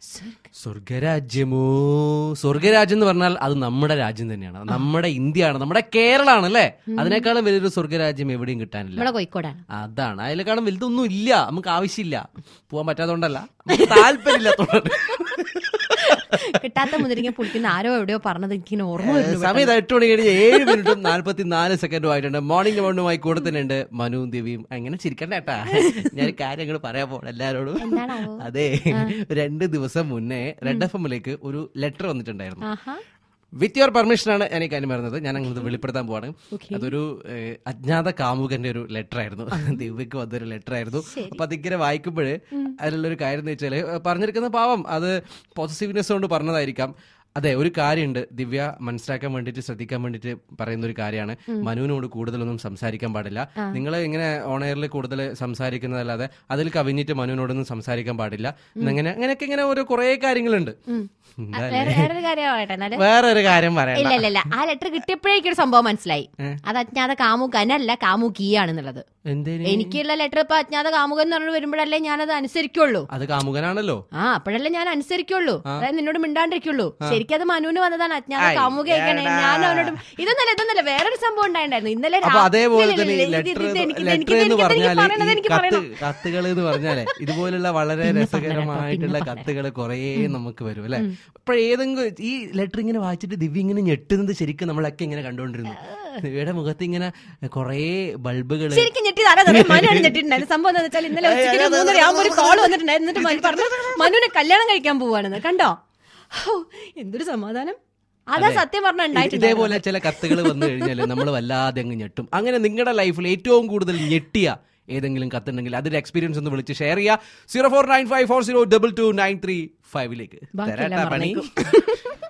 സ്വർഗരാജ്യമോ സ്വർഗരാജ്യം എന്ന് പറഞ്ഞാൽ അത് നമ്മുടെ രാജ്യം തന്നെയാണ് അത് നമ്മുടെ ഇന്ത്യയാണ് നമ്മുടെ കേരളമാണ് അല്ലേ അതിനേക്കാളും വലിയൊരു സ്വർഗരാജ്യം എവിടെയും കിട്ടാനില്ല നമ്മളെ കോഴിക്കോടാണ് അതാണ് അതിനേക്കാളും വലുതൊന്നും ഇല്ല നമുക്ക് ആവശ്യമില്ല പോകാൻ പറ്റാത്തതുകൊണ്ടല്ല നമുക്ക് താല്പര്യമില്ലാത്തതുകൊണ്ട് കിട്ടാത്ത മുതിരിങ്ങ പുളിക്കുന്ന ആരോ എവിടെയോ പറഞ്ഞത് എനിക്ക് ഇങ്ങനെ ഓർമ്മ വരുന്നു സമയത്ത് എട്ട് മണി കഴിഞ്ഞ് ഏഴ് മിനിറ്റും നാല്പത്തി നാല് സെക്കൻഡും ആയിട്ടുണ്ട് മോർണിംഗ് മൗണ്ടുമായി കൂടെ തന്നെ ഉണ്ട് മനുവും ദേവിയും അങ്ങനെ ചിരിക്കണ്ട കേട്ടാ ഞാൻ കാര്യങ്ങൾ പറയാൻ പോണം എല്ലാരോടും എന്താണാവോ? അതെ രണ്ട് ദിവസം മുന്നേ റെഡ് എഫ് എമ്മിലേക്ക് ഒരു ലെറ്റർ വന്നിട്ടുണ്ടായിരുന്നു ആഹാ വിത്ത് യുവർ പെർമിഷൻ ആണ് ഞാൻ ഈ കാര്യം പറയുന്നത് ഞാൻ അങ്ങനെ വെളിപ്പെടുത്താൻ പോവാണ് Okay. അതൊരു ഏഹ്, അജ്ഞാത കാമുകന്റെ ഒരു ലെറ്റർ ആയിരുന്നു ദിവ്യക്ക് വന്നൊരു ലെറ്റർ ആയിരുന്നു ശരി. അപ്പൊ അതിങ്ങനെ വായിക്കുമ്പോൾ അതിലുള്ളൊരു കാര്യം എന്ന് വെച്ചാല് ഏഹ്, പറഞ്ഞിരിക്കുന്ന പാവം അത് പോസിറ്റീവ്നെസ് കൊണ്ട് പറഞ്ഞതായിരിക്കാം അതെ ഒരു കാര്യമുണ്ട് ദിവ്യ മനസ്സിലാക്കാൻ വേണ്ടിയിട്ട് ശ്രദ്ധിക്കാൻ വേണ്ടിയിട്ട് പറയുന്ന ഒരു കാര്യമാണ് മനുവിനോട് കൂടുതലൊന്നും സംസാരിക്കാൻ പാടില്ല നിങ്ങൾ ഇങ്ങനെ ഓണയറിൽ കൂടുതൽ സംസാരിക്കുന്നതല്ലാതെ അതിൽ കവിഞ്ഞിട്ട് മനുവിനോടൊന്നും സംസാരിക്കാൻ പാടില്ല അങ്ങനെ അങ്ങനെയൊക്കെ ഇങ്ങനെ ഓരോ കുറേ കാര്യങ്ങളുണ്ട് എന്താ ആ, വേറെ വേറൊരു കാര്യം പറയട്ടെ എന്നാല് വേറൊരു കാര്യം പറയാം ഇല്ല ഇല്ല ഇല്ല ആ ലെറ്റർ കിട്ടിയപ്പോഴേക്കും ഒരു സംഭവം മനസ്സിലായി അത് അജ്ഞാത കാമുകനല്ല കാമുകിയാണെന്നുള്ളത് എന്തേനി എനിക്കുള്ള ലെറ്റർ ഇപ്പൊ അജ്ഞാത കാമുകൻ എന്ന് പറഞ്ഞു വരുമ്പോഴല്ലേ ഞാനത് അനുസരിക്കുള്ളൂ അത് കാമുകനാണല്ലോ ആ അപ്പോഴല്ലേ ഞാൻ അനുസരിക്കുള്ളൂ അതായത് നിന്നോട് മിണ്ടാണ്ടിരിക്കുള്ളൂ ശരിക്കും അത് മനുവിന് വന്നതാണ് അജ്ഞാത ഐ, കാമുക ഞാൻ അവനോട് ഇതൊന്നല്ല ഇതൊന്നല്ല വേറൊരു സംഭവം ഉണ്ടായിട്ടുണ്ടായിരുന്നു ഇന്നലെ അപ്പൊ രാ- അതേപോലെ ഇല്ല, തന്നെ ഇല്ല, ഈ ഇല്ല, ലെറ്റർ ഇത് എനിക്ക് ഇത് ലെറ്റർ എനിക്ക് എന്ന് ഇത് എനിക്ക് പറഞ്ഞാല് പറയണത് ഈ എനിക്ക് കത്ത് പറയണം കത്തുകൾ എന്ന് പറഞ്ഞാലേ ഇതുപോലുള്ള വളരെ പിന്നെ രസകരമായിട്ടുള്ള പറയാം, കത്തുകൾ കുറേ നമുക്ക് വരും അല്ലെ അപ്പൊ ഏതെങ്കിലും ഈ ലെറ്റർ ഇങ്ങനെ വായിച്ചിട്ട് ദിവ്യ ഇങ്ങനെ ഞെട്ടുന്നത് ശരിക്കും നമ്മളൊക്കെ ഇങ്ങനെ കണ്ടുകൊണ്ടിരുന്നു ദിവ്യയുടെ മുഖത്ത് ഇങ്ങനെ കുറേ ബൾബുകൾ ശരിക്കും ഞെട്ടി ആരാ മനുവാണ് ഞെട്ടിട്ടുണ്ടായിരുന്നു സംഭവം എന്താ വെച്ചാൽ ഇന്നലെ ഉച്ചയ്ക്ക് ഒരു മൂന്നര ആകുമ്പോൾ ഒരു കോൾ വന്നിട്ടുണ്ടായിരുന്നു എന്നിട്ട് മനു പറഞ്ഞു മനുവിനെ കല്യാണം കഴിക്കാൻ പോവാണെന്ന് കണ്ടോ ഹോ, എന്തൊരു സമാധാനം അതാ സത്യം പറഞ്ഞ ഉണ്ടായിട്ടുണ്ട് ഇതേപോലെ ചില കത്തുകൾ വന്നു കഴിഞ്ഞാൽ നമ്മൾ വല്ലാതെ അങ്ങ് ഞെട്ടും അങ്ങനെ നിങ്ങളുടെ ലൈഫിൽ ഏറ്റവും കൂടുതൽ ഞെട്ടിയ ഏതെങ്കിലും കത്തുണ്ടെങ്കിൽ അതിന്റെ എക്സ്പീരിയൻസ് ഒന്ന് വിളിച്ച് ഷെയർ ചെയ്യുക zero four nine five four zero double two nine three ഫൈവിലേക്ക് ബാക്കിയെല്ലാം പണി മറന്നേക്കും.